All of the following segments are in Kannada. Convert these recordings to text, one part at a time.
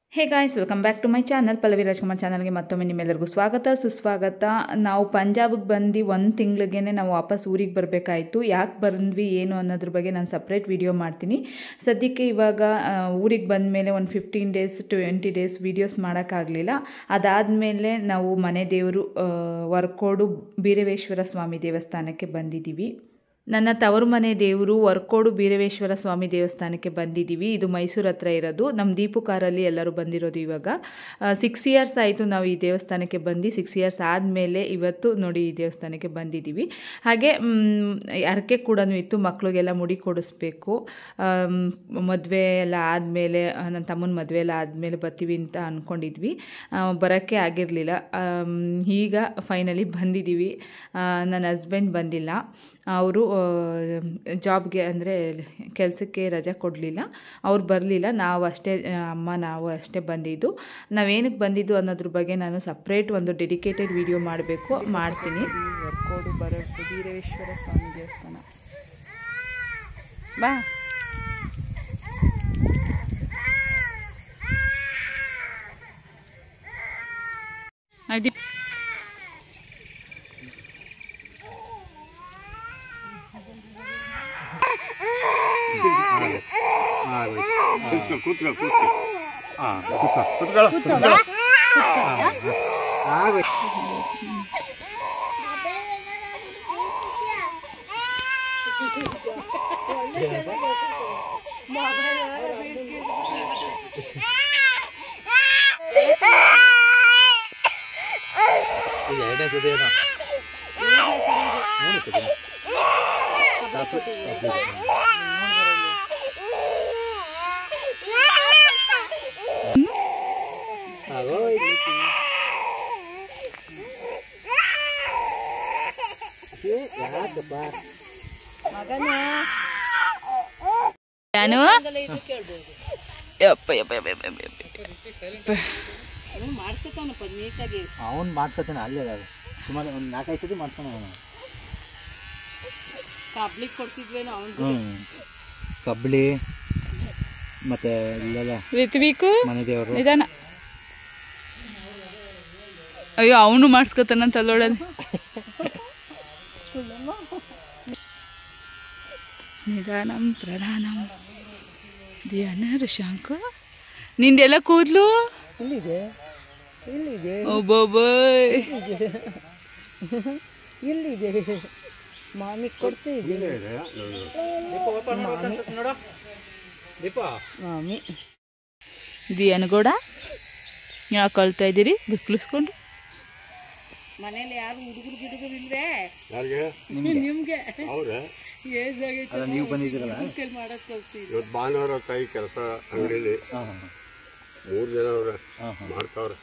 hey guys welcome back to my channel Pallavi Rajkumar ಚಾನಲ್ಗೆ ಮತ್ತೊಮ್ಮೆ ನಿಮ್ಮೆಲ್ಲರಿಗೂ ಸ್ವಾಗತ ಸುಸ್ವಾಗತ ನಾವು ಪಂಜಾಬಿಗೆ ಬಂದು ಒಂದು ತಿಂಗಳಿಗೇ ನಾವು ವಾಪಸ್ ಊರಿಗೆ ಬರಬೇಕಾಯಿತು ಯಾಕೆ ಬಂದ್ವಿ ಏನು ಅನ್ನೋದ್ರ ಬಗ್ಗೆ ನಾನು ಸಪ್ರೇಟ್ ವಿಡಿಯೋ ಮಾಡ್ತೀನಿ ಸದ್ಯಕ್ಕೆ ಇವಾಗ ಊರಿಗೆ ಬಂದ ಮೇಲೆ ಒಂದು fifteen days twenty days videos ಮಾಡೋಕ್ಕಾಗಲಿಲ್ಲ ಅದಾದಮೇಲೆ ನಾವು ಮನೆ ದೇವರು ವರ್ಕೋಡು ಬೀರವೇಶ್ವರ ಸ್ವಾಮಿ ದೇವಸ್ಥಾನಕ್ಕೆ ಬಂದಿದ್ದೀವಿ ನನ್ನ ತವರು ಮನೆ ದೇವರು ವರ್ಕೋಡು ಬೀರವೇಶ್ವರ ಸ್ವಾಮಿ ದೇವಸ್ಥಾನಕ್ಕೆ ಬಂದಿದ್ದೀವಿ ಇದು ಮೈಸೂರು ಹತ್ರ ಇರೋದು ನಮ್ಮ ದೀಪು ಕಾರಲ್ಲಿ ಎಲ್ಲರೂ ಬಂದಿರೋದು ಇವಾಗ ಸಿಕ್ಸ್ ಇಯರ್ಸ್ ಆಯಿತು ನಾವು ಈ ದೇವಸ್ಥಾನಕ್ಕೆ ಬಂದು ಸಿಕ್ಸ್ ಇಯರ್ಸ್ ಆದಮೇಲೆ ಇವತ್ತು ನೋಡಿ ಈ ದೇವಸ್ಥಾನಕ್ಕೆ ಬಂದಿದ್ದೀವಿ ಹಾಗೆ ಅರಕೆ ಕೂಡ ಇತ್ತು ಮಕ್ಕಳಿಗೆಲ್ಲ ಮುಡಿ ಕೊಡಿಸ್ಬೇಕು ಮದುವೆ ಎಲ್ಲ ಆದಮೇಲೆ ನನ್ನ ತಮ್ಮನ ಮದುವೆ ಎಲ್ಲ ಆದಮೇಲೆ ಬರ್ತೀವಿ ಅಂತ ಅಂದ್ಕೊಂಡಿದ್ವಿ ಬರೋಕ್ಕೆ ಆಗಿರಲಿಲ್ಲ ಈಗ ಫೈನಲಿ ಬಂದಿದ್ದೀವಿ ನನ್ನ ಹಸ್ಬೆಂಡ್ ಬಂದಿಲ್ಲ ಅವರು ಜಾಬ್ಗೆ ಅಂದರೆ ಕೆಲಸಕ್ಕೆ ರಜೆ ಕೊಡಲಿಲ್ಲ ಅವ್ರು ಬರಲಿಲ್ಲ ನಾವು ಅಷ್ಟೇ ಅಮ್ಮ ನಾವು ಅಷ್ಟೇ ಬಂದಿದ್ದು ನಾವೇನಕ್ಕೆ ಬಂದಿದ್ದು ಅನ್ನೋದ್ರ ಬಗ್ಗೆ ನಾನು ಸಪ್ರೇಟ್ ಒಂದು ಡೆಡಿಕೇಟೆಡ್ ವಿಡಿಯೋ ಮಾಡಬೇಕು ಮಾಡ್ತೀನಿ ವರ್ಕೋಡು ಬರೋ ವೀರೇಶ್ವರ ಸ್ವಾಮಿ ದೇವಸ್ಥಾನ ಬಾ ಅಡಿ ಕೂತ್ಕೊ ಕೂತ್ಕೊ ಕೂತ್ಕೊ ಹಾಂ ಕೂತ್ಕೊ ಕೂತ್ಕೊಳ್ಳೋ ಕೂತ್ಕೊಳ್ಳೋ ಆಗೋಯ್ತು ಇದು ಎರಡನೇ ಸತಿ ಏನೋ ಮೂರನೇ ಸತಿ ನಾನು ಯಪ್ಪ ಯಪ್ಪ ಯಪ್ಪ ಯಪ್ಪ ಯಪ್ಪ ಅವನು ಮಾಡ್ಸ್ಕೊತಾನೆ ಅಲ್ಲೇ ಅದು ಸುಮಾರು ಒಂದು ನಾಲ್ಕೈದು ಸತಿ ಮಾಡ್ಸ್ಕೊಂಡು ಹ್ಞೂ ಕಬ್ಳಿ ಮತ್ತೆ ಇಲ್ಲೆಲ್ಲ ಋತ್ವಿಕು ಮನೆ ದೇವರು ನಿಧಾನ ಅಯ್ಯೋ ಅವನು ಮಾಡಿಸ್ಕೊತಾನಂತ ಅಲ್ಲೋಡಲ್ಲಿ ನಿಧಾನಂ ಪ್ರಧಾನಂ ಧ್ಯಾನ ಋಷಾಂಕ ನಿಂದೆಲ್ಲ ಕೂದ್ಲು ಇಲ್ಲಿದೆ ಇಲ್ಲಿದೆ ಒಬ್ಬೊಬ್ಬಯ್ ಇಲ್ಲಿದೆ ಮಾಮಿ ಕೊಡ್ತಿದ್ದೆ ನೋಡ ದೀಪ ಮಾಮಿ ದಿಯನಗೌಡ ಯಾಕೆ ಕಳ್ತಾ ಇದ್ದೀರಿ ಬಿಕ್ಲಿಸ್ಕೊಂಡು ಮನೇಲಿ ಯಾರು ಹುಡುಗರು ಗಿಡುಗರು ಇಲ್ವೇ ಯಾರಿಗೆ ನಿಮ್ಗೆ ಅವ್ರೆ ಏಜ್ ಆಗೈತೆ ಅಲ್ಲ ನೀವು ಬಂದಿದ್ದೀರಲ್ಲ ಕೈಲಿ ಮಾಡೋದ್ ಕಲ್ಸಿ ಇವತ್ತು ಭಾನುವಾರ ತಾಯಿ ಕೆಲಸ ಅಂಗಡಿಲಿ ಹಾಂ ಹಾಂ ಮೂರು ಜನ ಅವ್ರೆ ಹಾಂ ಹಾಂ ಮಾಡ್ತಾವ್ರೆ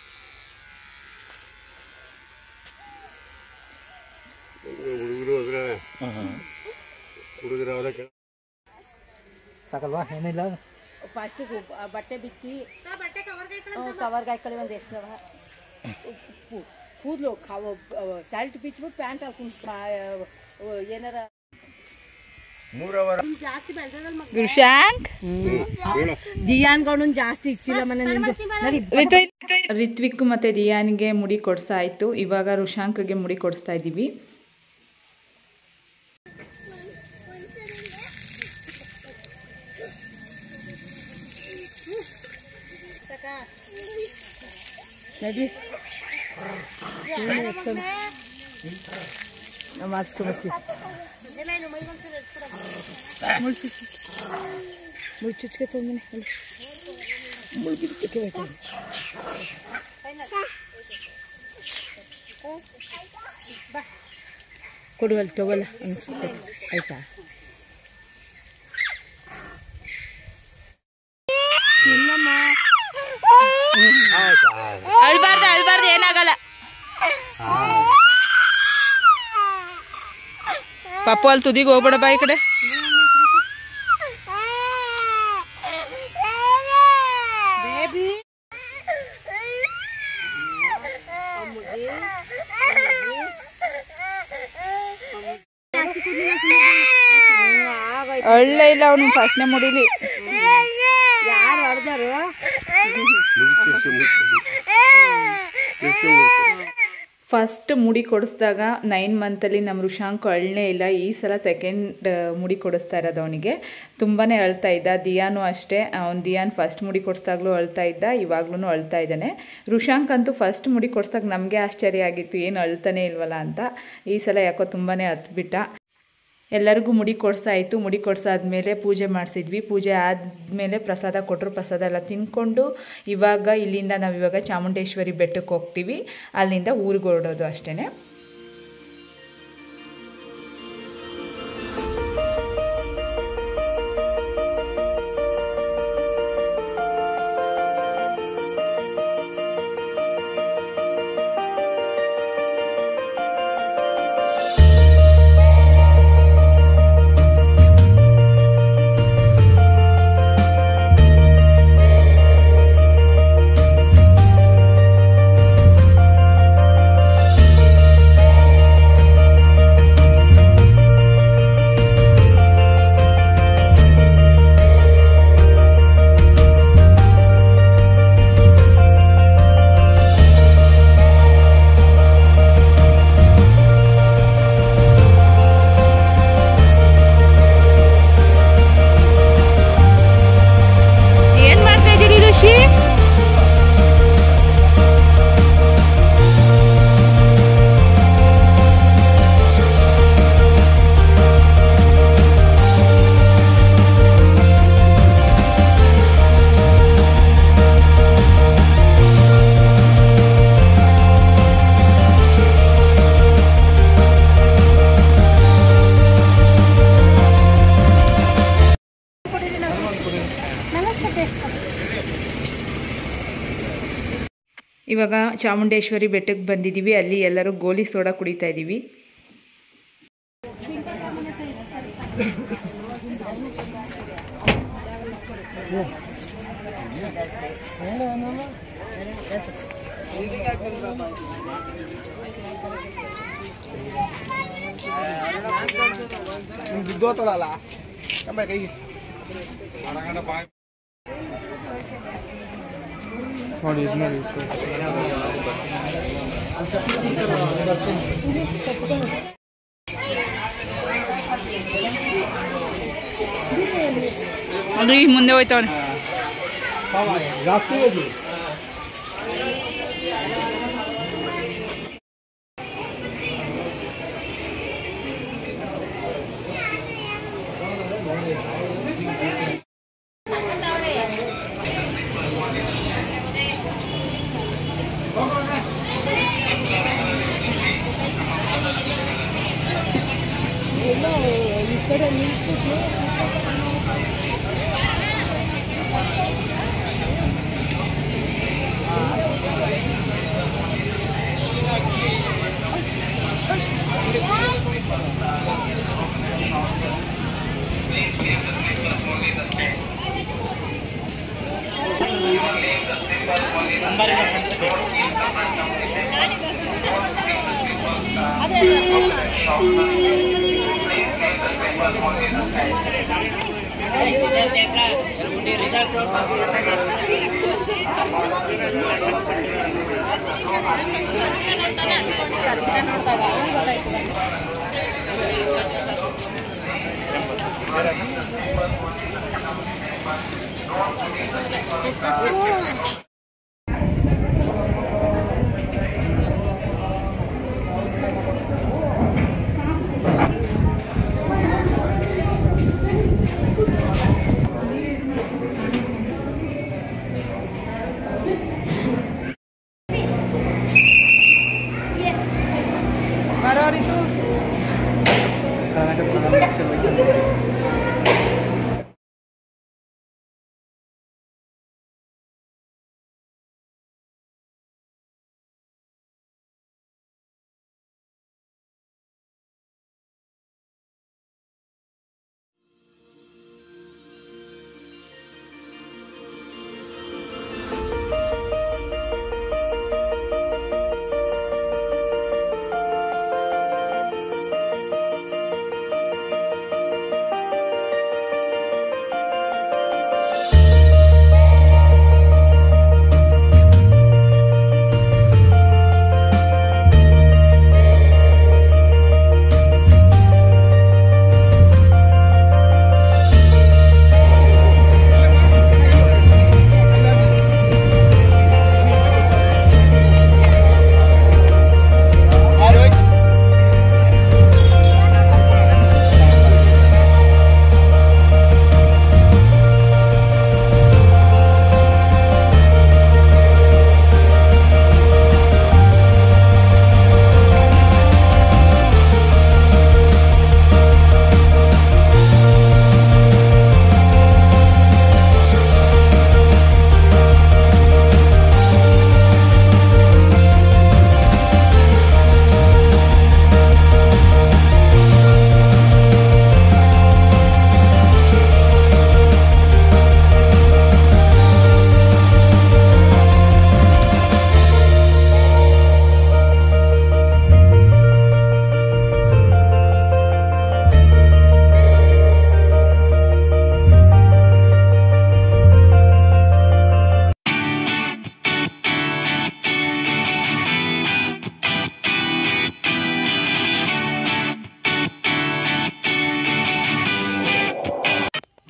ಹುಡುಗರು ಅಂದ್ರೆ ಹಾಂ ಹಾಂ ಹುಡುಗರು ಅವರ ಕೆಳ ಸಾಕಲ್ವಾ ಏನಿಲ್ಲ ಫಸ್ಟ್ ಬಟ್ಟೆ ಬಿಚ್ಚಿ ಕವರ್ಗೆ ಹಾಕೊಳ್ಳಿ ಒಂದು ಎಷ್ಟು ಕೂದಲು ಶರ್ಟ್ ಬಿಚ್ಬಿಟ್ಟು ಪ್ಯಾಂಟ್ ಹಾಕೊಂಡು ಏನಾರ ಮೂರವರ ಜಾಸ್ತಿ ಬೆಳೆದಲ್ಲ ಮಗ ಋಷಾಂಕ್ ದಿಯಾನ್ ಗೌಡನ್ ಜಾಸ್ತಿ ಇಕ್ತಿಲ್ಲ ಮನೆ ನಿಂದು ನಡಿ ರಿತ್ವಿಕ್ ಮತ್ತೆ ದಿಯಾನ್ಗೆ ಮುಡಿ ಕೊಡ್ಸಾಯ್ತು ಇವಾಗ ಋಷಾಂಕ್ಗೆ ಮುಡಿ ಕೊಡಿಸ್ತಾ ಇದ್ದೀವಿ ನಡಿ ಮಾಡಿಸ್ಕೊಬರ್ತೀವಿ ಮುಳ್ಚುಚ್ಕೆ ತೊಗೊಂಬನೆ ಮುಳ್ಗಿದ್ದಕ್ಕೆ ಬೇಕಾಗಿ ಕೊಡುವಲ್ಲ ತಗೋಲ್ಲ ಅನಿಸುತ್ತೆ ಆಯ್ತಾ ಅಳ್ಬಾರ್ದು ಅಳ್ಬಾರ್ದು ಏನಾಗಲ್ಲ ಪಪ್ಪು ಅಲ್ಲಿ ತುದಿಗೆ ಹೋಗ್ಬೇಡ ಬಾ ಈ ಕಡೆ ಬೇಬಿ ಒಳ್ಳೆ ಇಲ್ಲ ಅವನು ಫಸ್ಟ್ನೇ ಮುಡಿಲಿ ಯಾರು ಹೊಡೆದಾರು ಮುಗಿತು ಎಷ್ಟು ಮುಗಿತು ಎಷ್ಟು ಮುಗಿತು ಫಸ್ಟ್ ಮುಡಿ ಕೊಡಿಸ್ದಾಗ ನೈನ್ ಮಂತಲ್ಲಿ ನಮ್ಮ ಋಷಾಂಕ್ ಅಳನೇ ಇಲ್ಲ ಈ ಸಲ ಸೆಕೆಂಡ್ ಮುಡಿ ಕೊಡಿಸ್ತಾ ಇರೋದು ಅವನಿಗೆ ತುಂಬಾ ಅಳ್ತಾ ಇದ್ದ ದಿಯಾನು ಅಷ್ಟೇ ಅವ್ನು ದಿಯಾನ್ ಫಸ್ಟ್ ಮುಡಿ ಕೊಡಿಸ್ದಾಗ್ಲೂ ಅಳ್ತಾ ಇದ್ದ ಇವಾಗ್ಲೂ ಅಳ್ತಾ ಇದ್ದಾನೆ ಋಷಾಂಕ್ ಅಂತೂ ಫಸ್ಟ್ ಮುಡಿ ಕೊಡಿಸ್ದಾಗ ನಮಗೆ ಆಶ್ಚರ್ಯ ಆಗಿತ್ತು ಏನು ಅಳ್ತಾನೆ ಇಲ್ವಲ್ಲ ಅಂತ ಈ ಸಲ ಯಾಕೋ ತುಂಬಾ ಹತ್ಬಿಟ್ಟ ಎಲ್ಲರಿಗೂ ಮುಡಿ ಕೊಡ್ಸಾಯಿತು ಮುಡಿ ಕೊಡ್ಸಾದ್ಮೇಲೆ ಪೂಜೆ ಮಾಡಿಸಿದ್ವಿ ಪೂಜೆ ಆದಮೇಲೆ ಪ್ರಸಾದ ಕೊಟ್ಟರು ಪ್ರಸಾದ ಎಲ್ಲ ತಿನ್ಕೊಂಡು ಇವಾಗ ಇಲ್ಲಿಂದ ನಾವು ಇವಾಗ ಚಾಮುಂಡೇಶ್ವರಿ ಬೆಟ್ಟಕ್ಕೆ ಹೋಗ್ತೀವಿ ಅಲ್ಲಿಂದ ಊರಿಗೆ ಹೊರಡೋದು ಅಷ್ಟೇ ಏನು ಮಾಡ್ತಾ ಇದ್ದೀರಿ ಋಷಿ ಇವಾಗ ಚಾಮುಂಡೇಶ್ವರಿ ಬೆಟ್ಟಕ್ಕೆ ಬಂದಿದ್ದೀವಿ ಅಲ್ಲಿ ಎಲ್ಲರೂ ಗೋಲಿ ಸೋಡಾ ಕುಡಿತಾ ಇದ್ದೀವಿ ಬಿದ್ದೋತಲ್ಲ ಕೈಗೆ ನೋಡಿ ಇದು ನೋಡಿ ಅದು ಈಗ ಮುಂದೆ ಹೋಯ್ತವನೆ ಜಾಸ್ತಿ ಇದೆ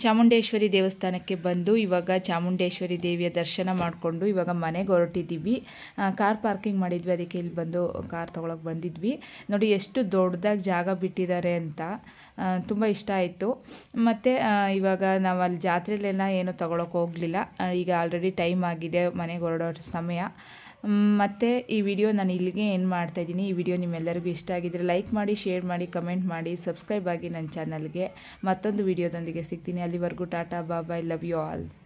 ಚಾಮುಂಡೇಶ್ವರಿ ದೇವಸ್ಥಾನಕ್ಕೆ ಬಂದು ಇವಾಗ ಚಾಮುಂಡೇಶ್ವರಿ ದೇವಿಯ ದರ್ಶನ ಮಾಡಿಕೊಂಡು ಇವಾಗ ಮನೆಗೆ ಹೊರಟಿದ್ದೀವಿ ಆ, ಕಾರ್ ಪಾರ್ಕಿಂಗ್ ಮಾಡಿದ್ವಿ ಅದಕ್ಕೆ ಇಲ್ಲಿ ಬಂದು ಕಾರ್ ತೊಗೊಳಕ್ಕೆ ಬಂದಿದ್ವಿ ನೋಡಿ ಎಷ್ಟು ದೊಡ್ಡದಾಗಿ ಜಾಗ ಬಿಟ್ಟಿದ್ದಾರೆ ಅಂತ ತುಂಬ ಇಷ್ಟ ಆಯಿತು ಮತ್ತು ಇವಾಗ ನಾವು ಅಲ್ಲಿ ಜಾತ್ರೆಲೆಲ್ಲ ಏನೂ ತೊಗೊಳಕ್ಕೆ ಹೋಗಲಿಲ್ಲ ಈಗ ಆಲ್ರೆಡಿ ಟೈಮ್ ಆಗಿದೆ ಮನೆಗೆ ಹೊರಡೋ ಸಮಯ ಮತ್ತು ಈ ವಿಡಿಯೋ ನಾನು ಇಲ್ಲಿಗೆ ಏನು ಮಾಡ್ತಾಯಿದ್ದೀನಿ ಈ ವಿಡಿಯೋ ನಿಮ್ಮೆಲ್ಲರಿಗೂ ಇಷ್ಟ ಆಗಿದ್ರೆ ಲೈಕ್ ಮಾಡಿ ಶೇರ್ ಮಾಡಿ ಕಮೆಂಟ್ ಮಾಡಿ ಸಬ್ಸ್ಕ್ರೈಬ್ ಆಗಿ ನನ್ನ ಚಾನಲ್ಗೆ ಮತ್ತೊಂದು ವಿಡಿಯೋದೊಂದಿಗೆ ಸಿಗ್ತೀನಿ ಅಲ್ಲಿವರೆಗೂ tata bye bye love you all